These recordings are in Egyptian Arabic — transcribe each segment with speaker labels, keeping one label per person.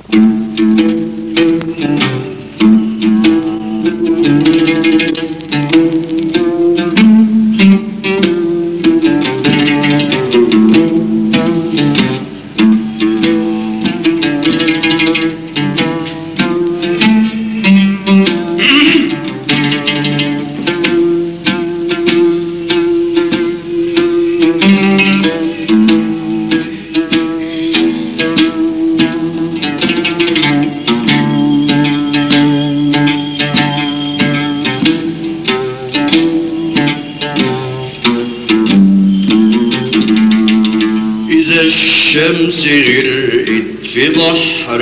Speaker 1: إذا الشمس غرقت في بحر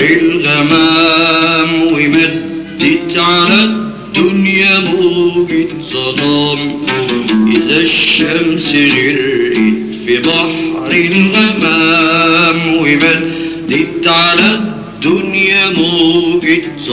Speaker 1: الغمام ومدت على الدنيا موج ظلام إذا الشمس غرقت في بحر الغمام ومدت على الدنيا موج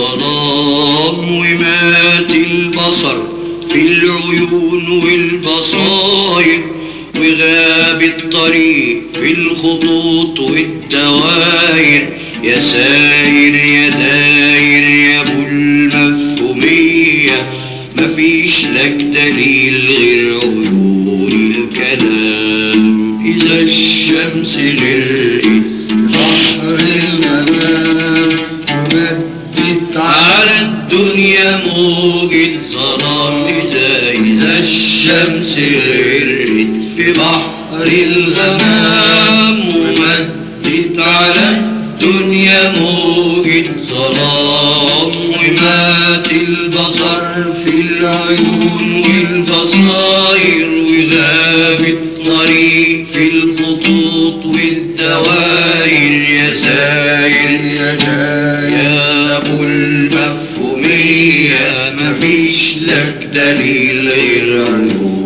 Speaker 1: ظلام ومات البصر في العيون والبصاير وغاب الطريق في الخطوط والدواير يا ساير يا داير يا ابو المفهومية مفيش لك دليل غير عيون الكلام إذا الشمس غرقت
Speaker 2: بحر الغمام ومدت
Speaker 1: على الدنيا موج الظلام إذا إذا الشمس غرقت في بحر الغمام ومدت على الدنيا موج الظلام ومات البصر في العيون والبصاير وغاب الطريق في الخطوط والدواير يا ساير
Speaker 2: يا جاي
Speaker 1: يا ابو المفهومية مفيش لك دليل غير عيون